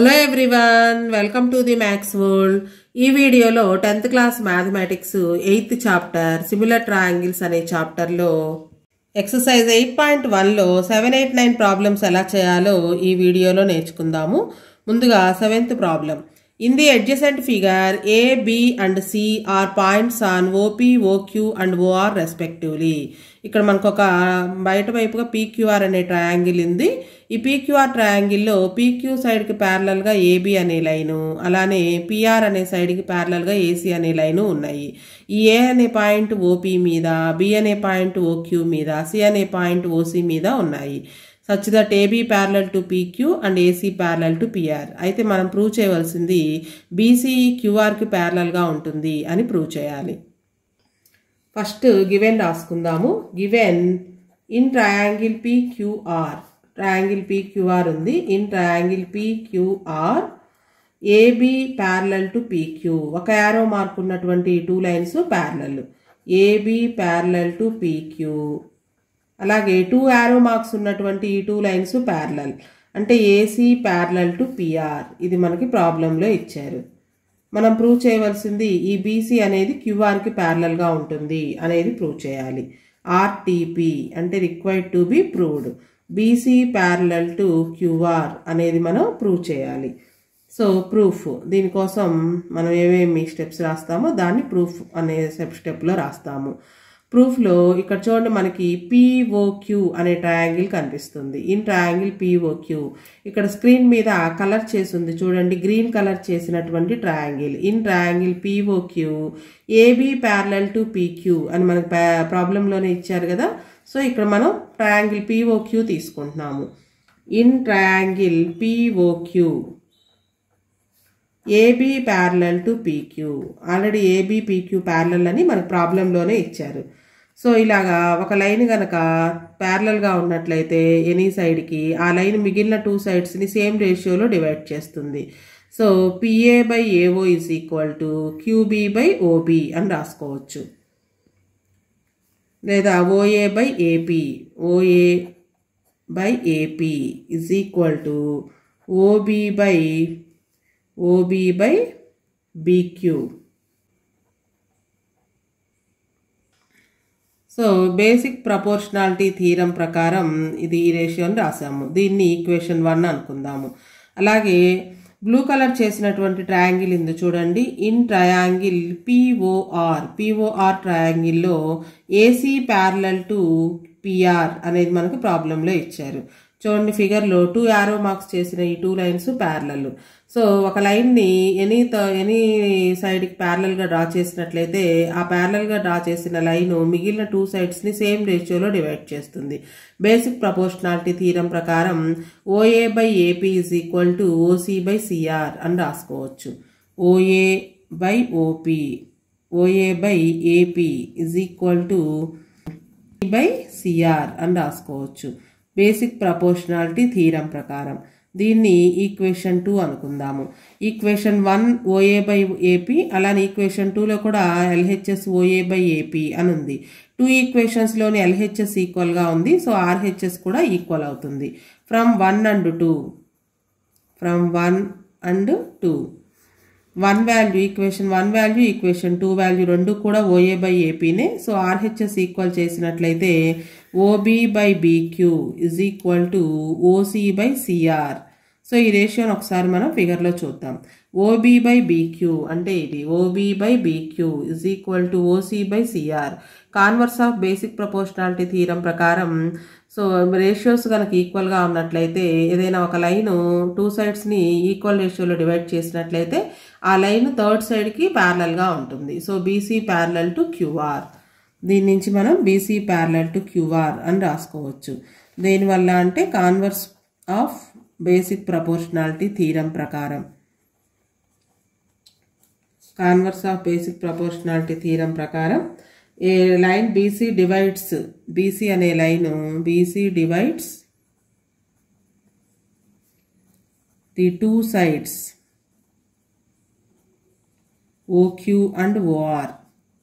Hello everyone welcome to the maths world ఈ వీడియోలో tenth class mathematics eighth chapter similar triangles అనే చాప్టర్లో exercise eight point వన్లో seven eight nine problems ఎలా చేయాలో ఈ వీడియోలో నేర్చుకుందాము ముందుగా seventh problem in the adjacent figure A B and C are points on OP OQ and OR respectively ఇక్కడ మనకు ఒక బయట వైపుగా పీక్యూఆర్ అనే ట్రయాంగిల్ ఉంది ఈ పీక్యూఆర్ ట్రయాంగిల్లో పీక్యూ సైడ్కి ప్యారలల్గా ఏబి అనే లైను అలానే పిఆర్ అనే సైడ్కి ప్యారలల్గా ఏసీ అనే లైను ఉన్నాయి ఈ ఏ అనే పాయింట్ ఓపి మీద బి అనే పాయింట్ ఓక్యూ మీద సి అనే పాయింట్ ఓసీ మీద ఉన్నాయి such that AB parallel to PQ and AC parallel to PR అయితే మనం ప్రూవ్ చేయవలసింది బీసీ క్యూఆర్కి ప్యారలల్గా ఉంటుంది అని ప్రూవ్ చేయాలి ఫస్ట్ గివెన్ రాసుకుందాము given in triangle PQR triangle PQR ఉంది in triangle PQR AB parallel to PQ ఒక యారో మార్క్ ఉన్నటువంటి two lines parallel AB parallel to PQ అలాగే టూ యారో మార్క్స్ ఉన్నటువంటి ఈ టూ లైన్స్ ప్యారలల్ అంటే AC parallel to PR ఇది మనకి ప్రాబ్లంలో ఇచ్చారు మనం ప్రూవ్ చేయవలసింది ఈ బీసీ అనేది క్యూఆర్కి ప్యారలల్గా ఉంటుంది అనేది ప్రూవ్ చేయాలి ఆర్టీపీ అంటే required to be proved BC parallel to QR అనేది మనం ప్రూవ్ చేయాలి సో ప్రూఫ్ దీనికోసం మనం ఏమేమి స్టెప్స్ రాస్తామో దాన్ని ప్రూఫ్ అనే స్టెప్ స్టెప్లో రాస్తాము ప్రూఫ్లో ఇక్కడ చూడండి మనకి పిఓక్యూ అనే ట్రయాంగిల్ కనిపిస్తుంది ఇన్ ట్రయాంగిల్ పిఓక్యూ ఇక్కడ స్క్రీన్ మీద కలర్ చేసి ఉంది చూడండి గ్రీన్ కలర్ చేసినటువంటి triangle in triangle POQ AB parallel to PQ అని మనకు ప్రాబ్లంలోనే ఇచ్చారు కదా సో ఇక్కడ మనం ట్రయాంగిల్ పిఓక్యూ తీసుకుంటున్నాము in triangle POQ AB parallel to PQ already AB PQ parallel అని మనకు ప్రాబ్లంలోనే ఇచ్చారు సో ఇలాగా ఒక లైన్ కనుక ప్యారలల్గా ఉన్నట్లయితే ఎనీ సైడ్కి ఆ లైన్ మిగిలిన టూ సైడ్స్ని సేమ్ రేషియోలో డివైడ్ చేస్తుంది so PA by AO is equal to QB by OB అని రాసుకోవచ్చు లేదా OA by AP OA by AP is equal to OB by OB by BQ so basic proportionality theorem ప్రకారం ఇది ఈ రేషియోని రాసాము దీన్ని ఈక్వేషన్ వన్ అనుకుందాము అలాగే బ్లూ కలర్ చేసినటువంటి ట్రయాంగిల్ ఉంది చూడండి ఇన్ ట్రయాంగిల్ పిఓఆర్ పిఓఆర్ ట్రయాంగిల్లో ఏసీ ప్యారలల్ టు పిఆర్ అనేది మనకు ప్రాబ్లంలో ఇచ్చారు చూడండి ఫిగర్లో టూ యారో మార్క్స్ చేసిన ఈ టూ లైన్స్ ప్యారలల్ సో ఒక లైన్ని ఎనీ ఎనీ సైడ్కి ప్యారలల్గా డ్రా చేసినట్లయితే ఆ ప్యారలల్గా డ్రా చేసిన లైన్ మిగిలిన టూ సైడ్స్ని సేమ్ రేషియోలో డివైడ్ చేస్తుంది బేసిక్ ప్రపోర్షనాలిటీ థీరం ప్రకారం OA by AP is equal to OC by CR అని రాసుకోవచ్చు OA by OP OA by AP is equal to by CR అని రాసుకోవచ్చు బేసిక్ ప్రపోర్షనాలిటీ థీరం ప్రకారం దీన్ని ఈక్వేషన్ టూ అనుకుందాము equation one OA by AP అలానే equation టూలో కూడా ఎల్హెచ్ఎస్ ఓఏ బై ఏపీ అని ఉంది టూ ఈక్వేషన్స్లోని ఎల్హెచ్ఎస్ ఈక్వల్గా ఉంది సో ఆర్హెచ్ఎస్ కూడా ఈక్వల్ అవుతుంది from one and two from one and two one value equation one value equation two value రెండు కూడా ఓఏ బై ఏపీనే సో ఆర్హెచ్ఎస్ ఈక్వల్ చేసినట్లయితే OB by BQ is equal to OC by CR so ఈ రేషియోని ఒకసారి మనం ఫిగర్లో చూద్దాం OB by BQ అంటే ఇది OB by BQ is equal to OC by CR converse of basic proportionality theorem ప్రకారం సో రేషియోస్ కనుక ఈక్వల్గా ఉన్నట్లయితే ఏదైనా ఒక లైన్ టూ సైడ్స్ని ఈక్వల్ రేషియోలో డివైడ్ చేసినట్లయితే ఆ లైన్ థర్డ్ సైడ్కి ప్యారలల్గా ఉంటుంది so BC parallel to QR దీని నుంచి మనం బీసీ ప్యారలల్ టు క్యూఆర్ అని రాసుకోవచ్చు దేనివల్ల అంటే converse of basic proportionality theorem ప్రకారం converse of basic proportionality theorem ప్రకారం a line BC divides BC అనే line BC divides the two sides OQ and OR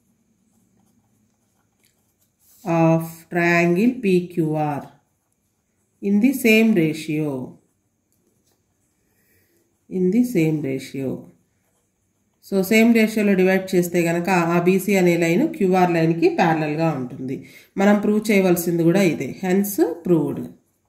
of triangle PQR in the same ratio in the same ratio so same రేషియోలో divide చేస్తే కనుక ఆ BC అనే line QR లైన్కి ప్యారలల్గా ఉంటుంది మనం ప్రూవ్ చేయవలసింది కూడా ఇదే hence proved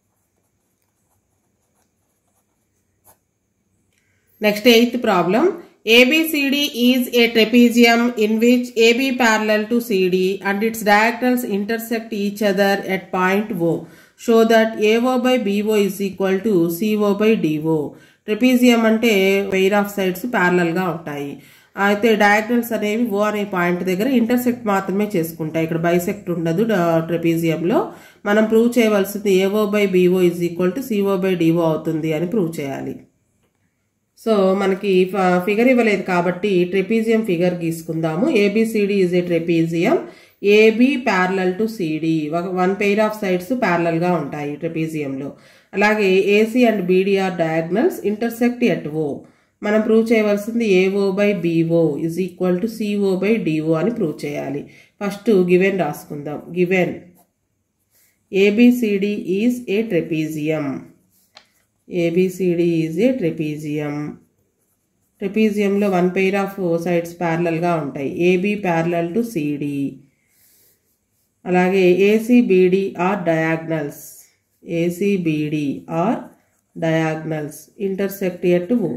next eighth problem ABCD is a trapezium in which AB parallel to CD and its diagonals intersect each other at point O. Show that AO by BO is equal to CO by DO. Trapezium అంటే pair of sides parallel గా ఉంటాయి అయితే diagonals అనేవి ఓ అనే point దగ్గర intersect మాత్రమే చేసుకుంటాయి ఇక్కడ బైసెక్ట్ ఉండదు ట్రెపీజియంలో మనం ప్రూవ్ చేయవలసింది AO by BO is equal to CO by DO అవుతుంది అని ప్రూవ్ చేయాలి సో మనకి ఫిగర్ ఇవ్వలేదు కాబట్టి ట్రెపీజియం ఫిగర్ గీసుకుందాము ABCD is a trapezium AB parallel to CD one pair of sides parallel గా ఉంటాయి ట్రెపీజియంలో అలాగే AC and BD are diagonals intersect at O మనం ప్రూవ్ చేయవలసింది AO by BO is equal to CO by DO అని prove చేయాలి first given రాసుకుందాం given ABCD is a trapezium ABCD is a trapezium. ట్రెపీజియంలో వన్ పెయిర్ ఆఫ్ సైడ్స్ ప్యారలల్గా ఉంటాయి AB parallel to CD అలాగే AC BD are diagonals AC BD are diagonals intersect at O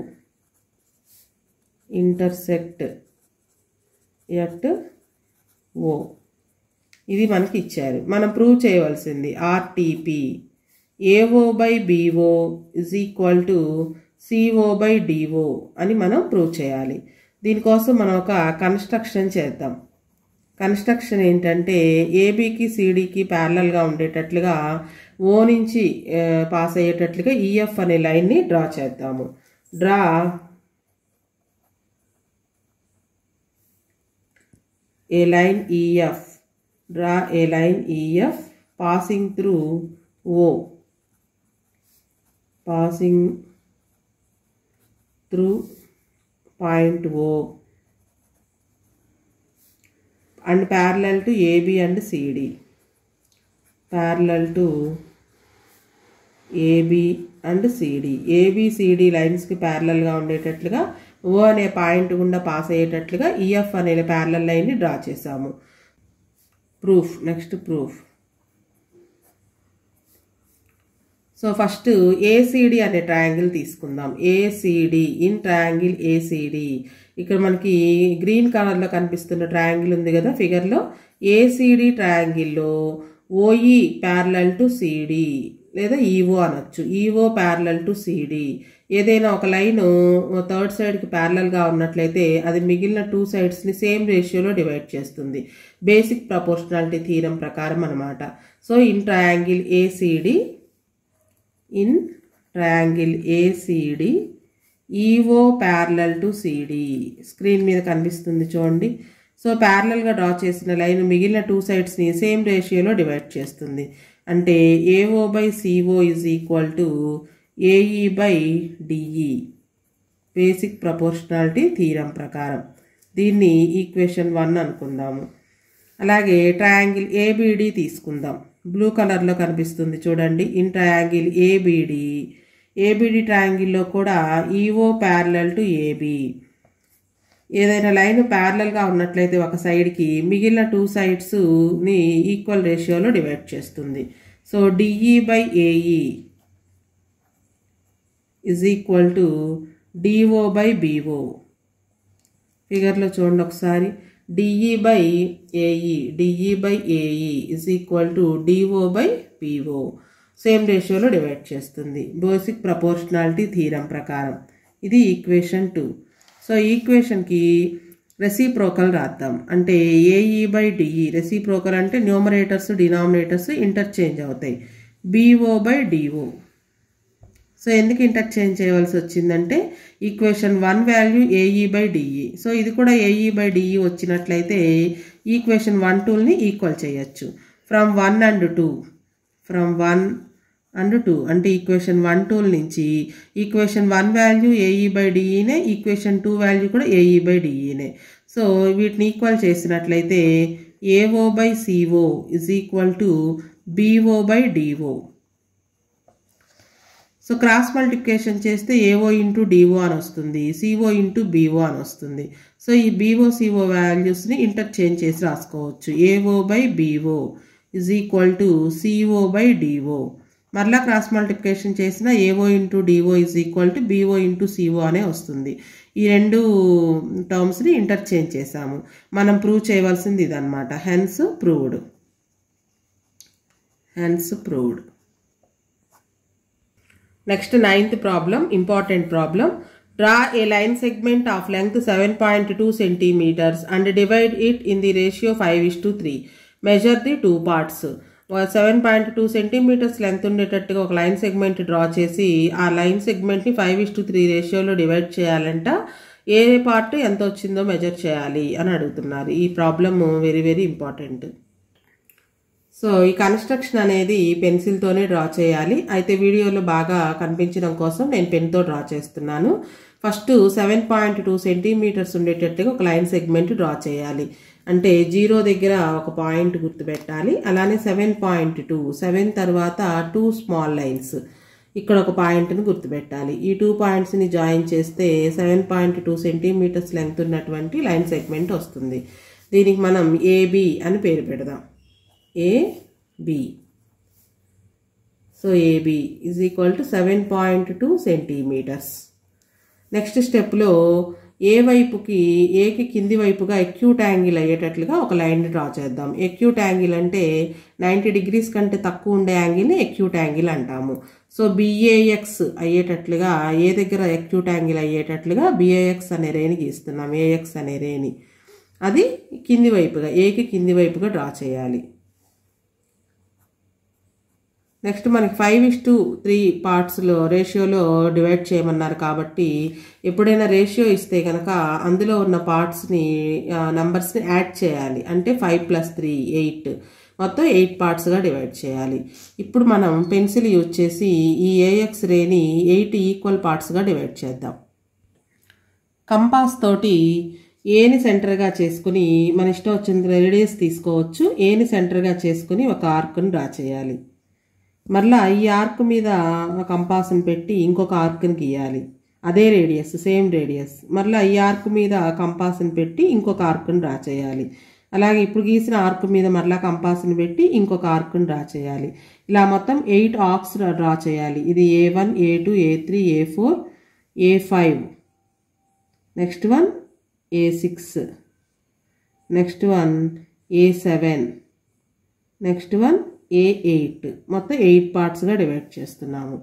intersect at O ఇది మనకి ఇచ్చారు మనం prove చేయవలసింది RTP AO by BO is equal to CO by DO అని మనం ప్రూవ్ చేయాలి దీనికోసం మనం ఒక కన్స్ట్రక్షన్ చేద్దాం కన్స్ట్రక్షన్ ఏంటంటే ఏబీకి సిడికి ప్యారలల్గా ఉండేటట్లుగా ఓ నుంచి పాస్ అయ్యేటట్లుగా ఈఎఫ్ అనే లైన్ని డ్రా చేద్దాము draw a line EF draw a line EF passing through O passing through point O and parallel to AB and CD. Parallel to AB and CD ABCD లైన్స్కి ప్యారలల్గా ఉండేటట్లుగా ఓ అనే point గుండా pass అయ్యేటట్లుగా EF అనే parallel లైన్ని draw చేసాము proof next proof so first ACD అనే ట్రయాంగిల్ తీసుకుందాం ఏసీడి ఇన్ ట్రయాంగిల్ ఏసీడి ఇక్కడ మనకి గ్రీన్ కలర్లో కనిపిస్తున్న ట్రయాంగిల్ ఉంది కదా ఫిగర్లో ఏసీడి ట్రయాంగిల్లో ఓఈ ప్యారలల్ టు సిడి లేదా ఈఓ అనొచ్చు ఈఓ ప్యారలల్ టు సిడి ఏదైనా ఒక లైన్ థర్డ్ సైడ్కి ప్యారలల్గా ఉన్నట్లయితే అది మిగిలిన టూ సైడ్స్ని సేమ్ రేషియోలో డివైడ్ చేస్తుంది బేసిక్ ప్రపోర్షనాలిటీ థీరం ప్రకారం అనమాట so in triangle ACD in triangle ACD EO parallel to CD screen మీద కనిపిస్తుంది చూడండి సో ప్యారలల్గా డ్రా చేసిన లైన్ మిగిలిన టూ సైడ్స్ని సేమ్ రేషియోలో డివైడ్ చేస్తుంది అంటే AO by CO is equal to AE by DE basic proportionality theorem ప్రకారం దీన్ని ఈక్వేషన్ వన్ అనుకుందాము అలాగే ట్రయాంగిల్ ఏబిడి తీసుకుందాం బ్లూ కలర్లో కనిపిస్తుంది చూడండి ఇన్ ట్రయాంగిల్ ఏబిడి ఏబిడి ట్రయాంగిల్లో కూడా ఈఓ ప్యారలల్ టు ఏబి ఏదైనా లైన్ ప్యారలల్గా ఉన్నట్లయితే ఒక సైడ్కి మిగిలిన టూ సైడ్స్ని ఈక్వల్ రేషియోలో డివైడ్ చేస్తుంది so DE by AE is equal to DO by BO ఫిగర్లో చూడండి ఒకసారి DE by AE DE by AE is equal to DO by PO same రేషియోలో డివైడ్ చేస్తుంది బేసిక్ ప్రపోర్షనాలిటీ థీరం ప్రకారం ఇది ఈక్వేషన్ టూ సో ఈక్వేషన్కి reciprocal రాద్దాం అంటే ఏఈ బై డిఈ రెసిప్రోకల్ అంటే న్యూమరేటర్స్ డినామినేటర్స్ ఇంటర్చేంజ్ అవుతాయి బీఓ బై డిఓ సో ఎందుకు ఇంటర్చేంజ్ చేయవలసి వచ్చిందంటే equation one value AE by DE so ఇది కూడా ఏఈ బై డిఈ వచ్చినట్లయితే ఈక్వేషన్ వన్ టూల్ని ఈక్వల్ చేయొచ్చు from one and two from one and two అంటే ఈక్వేషన్ వన్ టూల్ నుంచి equation one value AE by డిఈనే ఈక్వేషన్ టూ వాల్యూ కూడా ఏఈ బై డిఈనే సో వీటిని ఈక్వల్ చేసినట్లయితే AO by CO is equal to BO by DO so cross multiplication చేస్తే AO into DO అని వస్తుంది సిఓ ఇంటూ బీఓ అని వస్తుంది సో ఈ బీఓ సిఓ వాల్యూస్ని ఇంటర్చేంజ్ చేసి రాసుకోవచ్చు AO by BO is equal to CO by DO మరలా క్రాస్ మల్టిప్లికేషన్ చేసిన AO into DO is equal to BO into CO అనే వస్తుంది ఈ రెండు టర్మ్స్ని ఇంటర్చేంజ్ చేసాము మనం ప్రూవ్ చేయవలసింది ఇదనమాట hence proved hence proved next ninth problem important problem draw a line segment of length seven point two centimetres and divide it in the ratio five is to three measure the two parts seven point two centimetres length ఉండేటట్టుగా ఒక line segment draw చేసి ఆ లైన్ సెగ్మెంట్ని five is to three రేషియోలో divide చేయాలంట a part ఎంత వచ్చిందో మెజర్ చేయాలి అని అడుగుతున్నారు ఈ problem very very important so ఈ కన్స్ట్రక్షన్ అనేది పెన్సిల్తోనే డ్రా చేయాలి అయితే వీడియోలో బాగా కనిపించడం కోసం నేను పెన్తో డ్రా చేస్తున్నాను first seven point two centimetres ఉండేటట్టుగా ఒక లైన్ సెగ్మెంట్ డ్రా చేయాలి అంటే జీరో దగ్గర ఒక పాయింట్ గుర్తుపెట్టాలి అలానే సెవెన్ పాయింట్ టూ సెవెన్ తర్వాత టూ స్మాల్ లైన్స్ ఇక్కడ ఒక పాయింట్ని గుర్తుపెట్టాలి ఈ టూ పాయింట్స్ని జాయిన్ చేస్తే seven point two centimetres length ఉన్నటువంటి లైన్ సెగ్మెంట్ వస్తుంది దీనికి మనం ఏబి అని పేరు పెడదాం AB so AB is equal to seven point two centimetres next స్టెప్లో ఏ వైపుకి ఏకి కింది వైపుగా ఎక్యూట్ యాంగిల్ అయ్యేటట్లుగా ఒక లైన్ డ్రా చేద్దాం ఎక్యూట్ యాంగిల్ అంటే నైంటీ డిగ్రీస్ కంటే తక్కువ ఉండే యాంగిల్ని ఎక్యూట్ యాంగిల్ అంటాము సో బిఏఎక్స్ అయ్యేటట్లుగా ఏ దగ్గర ఎక్యూట్ యాంగిల్ అయ్యేటట్లుగా బిఏఎక్స్ అనే రేని గీస్తున్నాం ఏఎక్స్ అనే రేని అది కింది వైపుగా ఏకి కింది వైపుగా డ్రా చేయాలి నెక్స్ట్ మనకి ఫైవ్ ఇస్ టు త్రీ పార్ట్స్లో రేషియోలో డివైడ్ చేయమన్నారు కాబట్టి ఎప్పుడైనా రేషియో ఇస్తే కనుక అందులో ఉన్న పార్ట్స్ని నంబర్స్ని యాడ్ చేయాలి అంటే ఫైవ్ ప్లస్ త్రీ ఎయిట్ మొత్తం ఎయిట్ పార్ట్స్గా డివైడ్ చేయాలి ఇప్పుడు మనం పెన్సిల్ యూజ్ చేసి ఈ ఏఎక్స్ రేని ఎయిట్ ఈక్వల్ పార్ట్స్గా డివైడ్ చేద్దాం కంపాస్ తోటి ఏని సెంటర్గా చేసుకుని మన ఇష్టం వచ్చిన రేడియస్ తీసుకోవచ్చు ఏని సెంటర్గా చేసుకుని ఒక ఆర్క్ని డ్రా చేయాలి మరలా ఈ ఆర్క్ మీద కంపాస్ని పెట్టి ఇంకొక ఆర్క్ని గీయాలి అదే రేడియస్ సేమ్ రేడియస్ మరలా ఈ ఆర్క్ మీద కంపాస్ని పెట్టి ఇంకొక ఆర్క్ని డ్రా చేయాలి అలాగే ఇప్పుడు గీసిన ఆర్క్ మీద మరలా కంపాస్ని పెట్టి ఇంకొక ఆర్క్ని డ్రా చేయాలి ఇలా మొత్తం ఎయిట్ ఆర్క్స్ డ్రా చేయాలి ఇది A one A two A three A four A five next one A six next one A seven next one A eight మొత్తం ఎయిట్ పార్ట్స్గా డివైడ్ చేస్తున్నాము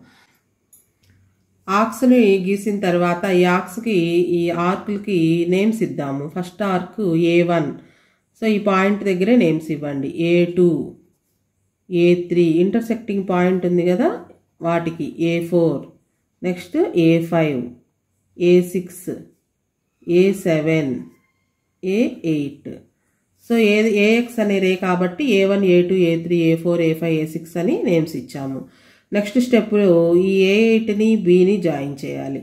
ఆర్క్స్ని గీసిన తర్వాత ఈ ఆర్క్స్కి ఈ ఆర్క్లకి నేమ్స్ ఇద్దాము first arc A one so ఈ పాయింట్ దగ్గరే నేమ్స్ ఇవ్వండి A two A three intersecting point ఉంది కదా వాటికి A four next A five A six A seven A eight so A AX అనే రే కాబట్టి A one A two A three A four A five A six అని names ఇచ్చాము next స్టెప్లో ఈ A ఎయిట్ని బిని జాయిన్ చేయాలి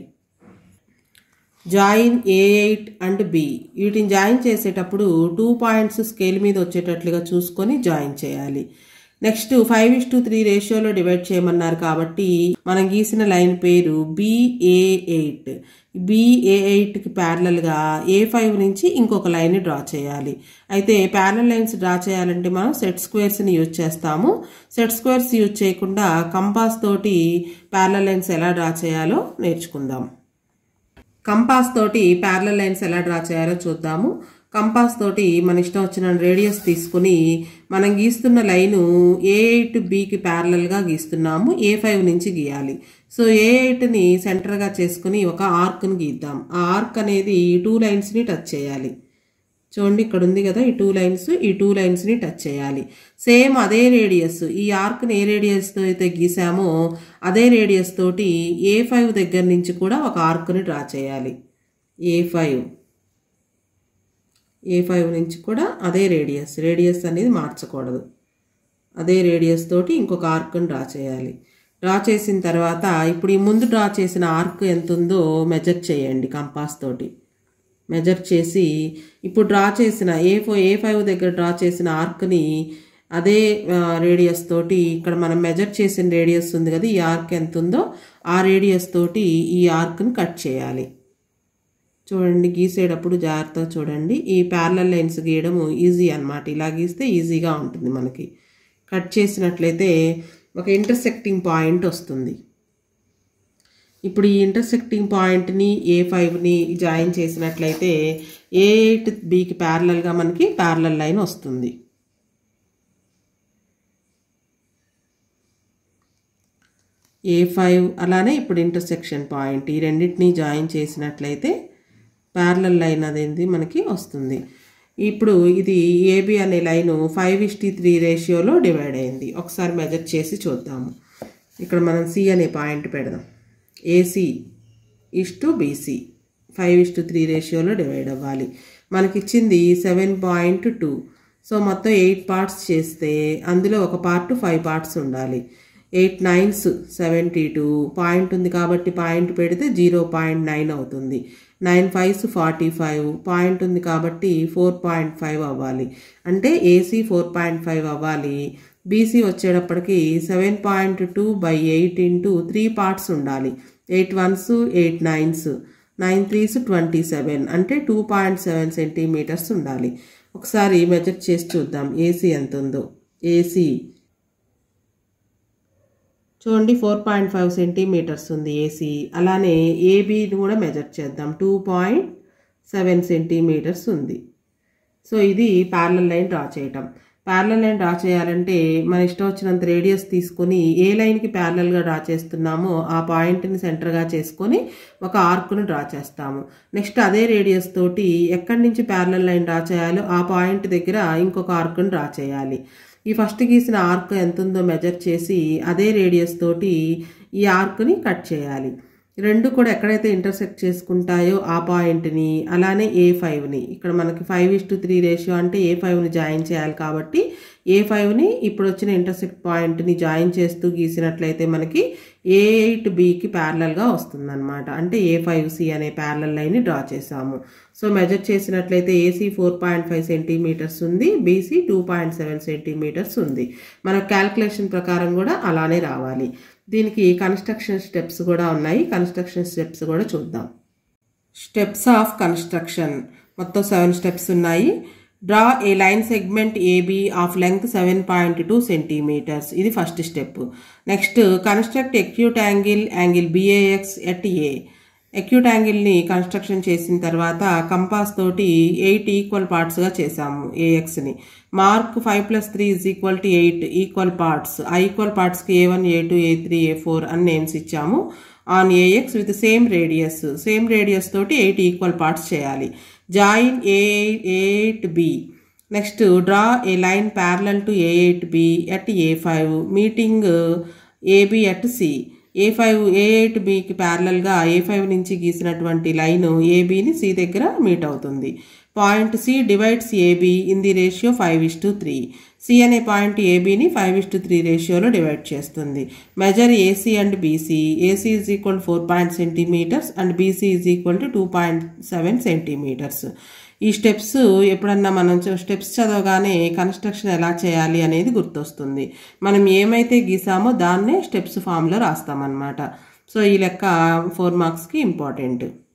join A eight and B వీటిని జాయిన్ చేసేటప్పుడు టూ పాయింట్స్ స్కేల్ మీద వచ్చేటట్లుగా చూసుకొని జాయిన్ చేయాలి next five is to three రేషియోలో డివైడ్ చేయమన్నారు కాబట్టి మనం గీసిన లైన్ పేరు బిఏ ఎయిట్ బిఏ ఎయిట్కి ప్యారలల్గా ఏ ఫైవ్ నుంచి ఇంకొక లైన్ డ్రా చేయాలి అయితే ప్యారల్ లైన్స్ డ్రా చేయాలంటే మనం సెట్ స్క్వేర్స్ని యూజ్ చేస్తాము సెట్ స్క్వేర్స్ యూజ్ చేయకుండా కంపాస్ తోటి ప్యారల్ లైన్స్ ఎలా డ్రా చేయాలో నేర్చుకుందాం కంపాస్ తోటి ప్యారలల్ లైన్స్ ఎలా డ్రా చేయాలో చూద్దాము కంపాస్ తోటి మన ఇష్టం వచ్చిన రేడియస్ తీసుకుని మనం గీస్తున్న లైను ఏ ఎయిట్ బికి ప్యారలల్గా గీస్తున్నాము ఏ ఫైవ్ నుంచి గీయాలి సో ఏ ఎయిట్ని సెంటర్గా చేసుకుని ఒక ఆర్క్ని గీద్దాం ఆ ఆర్క్ అనేది ఈ టూ లైన్స్ని టచ్ చేయాలి చూడండి ఇక్కడ ఉంది కదా ఈ టూ లైన్స్ ఈ టూ లైన్స్ని టచ్ చేయాలి సేమ్ అదే రేడియస్ ఈ ఆర్క్ని ఏ రేడియస్తో అయితే గీసామో అదే రేడియస్ తోటి ఏ ఫైవ్ దగ్గర నుంచి కూడా ఒక ఆర్క్ని డ్రా చేయాలి ఏ ఫైవ్ ఏ ఫైవ్ నుంచి కూడా అదే రేడియస్ రేడియస్ అనేది మార్చకూడదు అదే రేడియస్ తోటి ఇంకొక ఆర్క్ని డ్రా చేయాలి డ్రా చేసిన తర్వాత ఇప్పుడు ఈ ముందు డ్రా చేసిన ఆర్క్ ఎంత ఉందో మెజర్ చేయండి కంపాస్ తోటి మెజర్ చేసి ఇప్పుడు డ్రా చేసిన ఏ ఫో ఏ ఫైవ్ దగ్గర డ్రా చేసిన ఆర్క్ని అదే రేడియస్ తోటి ఇక్కడ మనం మెజర్ చేసిన రేడియస్ ఉంది కదా ఈ ఆర్క్ ఎంత ఉందో ఆ రేడియస్ తోటి ఈ ఆర్క్ని కట్ చేయాలి చూడండి గీసేటప్పుడు జాగ్రత్తగా చూడండి ఈ ప్యారలల్ లైన్స్ గీయడం ఈజీ అనమాట ఇలా గీస్తే ఈజీగా ఉంటుంది మనకి కట్ చేసినట్లయితే ఒక ఇంటర్సెక్టింగ్ పాయింట్ వస్తుంది ఇప్పుడు ఈ ఇంటర్సెక్టింగ్ పాయింట్ని ఏ ఫైవ్ని జాయిన్ చేసినట్లయితే ఏ ఎయిట్ బికి ప్యారలల్గా మనకి ప్యారలల్ లైన్ వస్తుంది ఏ ఫైవ్ అలానే ఇప్పుడు ఇంటర్సెక్షన్ పాయింట్ ఈ రెండింటినీ జాయిన్ చేసినట్లయితే ప్యారలల్ లైన్ అనేది మనకి వస్తుంది ఇప్పుడు ఇది ఏబి అనే లైను ఫైవ్ ఇస్టీ త్రీ రేషియోలో డివైడ్ అయింది ఒకసారి మెజర్ చేసి చూద్దాము ఇక్కడ మనం సి అనే పాయింట్ పెడదాం AC is to BC five is to three రేషియోలో డివైడ్ అవ్వాలి మనకిచ్చింది సెవెన్ పాయింట్ టూ సో మొత్తం ఎయిట్ పార్ట్స్ చేస్తే అందులో ఒక పార్ట్ ఫైవ్ పార్ట్స్ ఉండాలి eight nines seventy two point ఉంది కాబట్టి పాయింట్ పెడితే జీరో పాయింట్ నైన్ అవుతుంది nine fives forty five point ఉంది కాబట్టి ఫోర్ పాయింట్ ఫైవ్ అవ్వాలి అంటే ఏసీ ఫోర్ పాయింట్ ఫైవ్ అవ్వాలి బీసీ వచ్చేటప్పటికి seven point two by eight into three parts ఉండాలి eight ones eight nines nine threes twenty seven అంటే two point seven centimetres ఉండాలి ఒకసారి మెజర్ చేసి చూద్దాం ఏసీ ఎంత ఉందో ఏసీ చూడండి ఫోర్ పాయింట్ ఫైవ్ సెంటీమీటర్స్ ఉంది ఏసీ అలానే ఏబీని కూడా మెజర్ చేద్దాం టూ పాయింట్ సెవెన్ సెంటీమీటర్స్ ఉంది సో ఇది ప్యారలల్ లైన్ డ్రా చేయటం ప్యారలల్ లైన్ డ్రా చేయాలంటే మన ఇష్టం వచ్చినంత రేడియస్ తీసుకొని ఏ లైన్కి ప్యారలల్గా డ్రా చేస్తున్నామో ఆ పాయింట్ని సెంటర్గా చేసుకొని ఒక ఆర్క్ను డ్రా చేస్తాము నెక్స్ట్ అదే రేడియస్ తోటి ఎక్కడి నుంచి ప్యారలల్ లైన్ డ్రా చేయాలో ఆ పాయింట్ దగ్గర ఇంకొక ఆర్క్ను డ్రా చేయాలి ఈ ఫస్ట్ గీసిన ఆర్క్ ఎంత ఉందో మెజర్ చేసి అదే రేడియస్ తోటి ఈ ఆర్క్ని కట్ చేయాలి రెండు కూడా ఎక్కడైతే ఇంటర్సెక్ట్ చేసుకుంటాయో ఆ పాయింట్ని అలానే ఏ ఫైవ్ని ఇక్కడ మనకి five is to three ratio అంటే ఏ ఫైవ్ని జాయిన్ చేయాలి కాబట్టి ఏ ఫైవ్ని ఇప్పుడు వచ్చిన ఇంటర్సెక్ట్ పాయింట్ని జాయిన్ చేస్తూ గీసినట్లయితే మనకి ఏ ఎయిట్ బికి ప్యారలల్గా వస్తుందన్నమాట అంటే ఏ ఫైవ్ సి అనే ప్యారలల్ లైన్ని డ్రా చేసాము సో మెజర్ చేసినట్లయితే AC four point five centimetres ఉంది BC two point seven centimetres ఉంది మన క్యాల్కులేషన్ ప్రకారం కూడా అలానే రావాలి దీనికి కన్స్ట్రక్షన్ స్టెప్స్ కూడా ఉన్నాయి కన్స్ట్రక్షన్ స్టెప్స్ కూడా చూద్దాం స్టెప్స్ ఆఫ్ కన్స్ట్రక్షన్ మొత్తం సెవెన్ స్టెప్స్ ఉన్నాయి draw a line segment AB of length seven point two centimetres ఇది first step next construct acute angle angle BAX at A acute యాంగిల్ని construction చేసిన తర్వాత కంపాస్ తోటి eight equal పార్ట్స్గా చేసాము ఏఎక్స్ని mark five plus three is equal to eight equal parts ఆ equal పార్ట్స్కి A one A two A three A four అని నేమ్స్ ఇచ్చాము on AX with same radius same radius తోటి ఎయిట్ ఈక్వల్ పార్ట్స్ చేయాలి join A eight B next draw a line parallel to A eight B at A five meeting AB at C A five A eight బికి ప్యారలల్గా A five నుంచి గీసినటువంటి line ఏబిని C దగ్గర meet అవుతుంది point C divides AB in the ratio five is to three C అనే point ఏబిని five is to three రేషియోలో డివైడ్ చేస్తుంది measure AC and BC AC is equal four point centimetres and BC is equal to two point seven centimetres ఈ steps ఎప్పుడన్నా మనం steps చదవగానే construction ఎలా చేయాలి అనేది గుర్తొస్తుంది మనం ఏమైతే గీసామో దాన్నే స్టెప్స్ ఫామ్లో రాస్తామన్నమాట సో ఈ లెక్క ఫోర్ మార్క్స్కి ఇంపార్టెంట్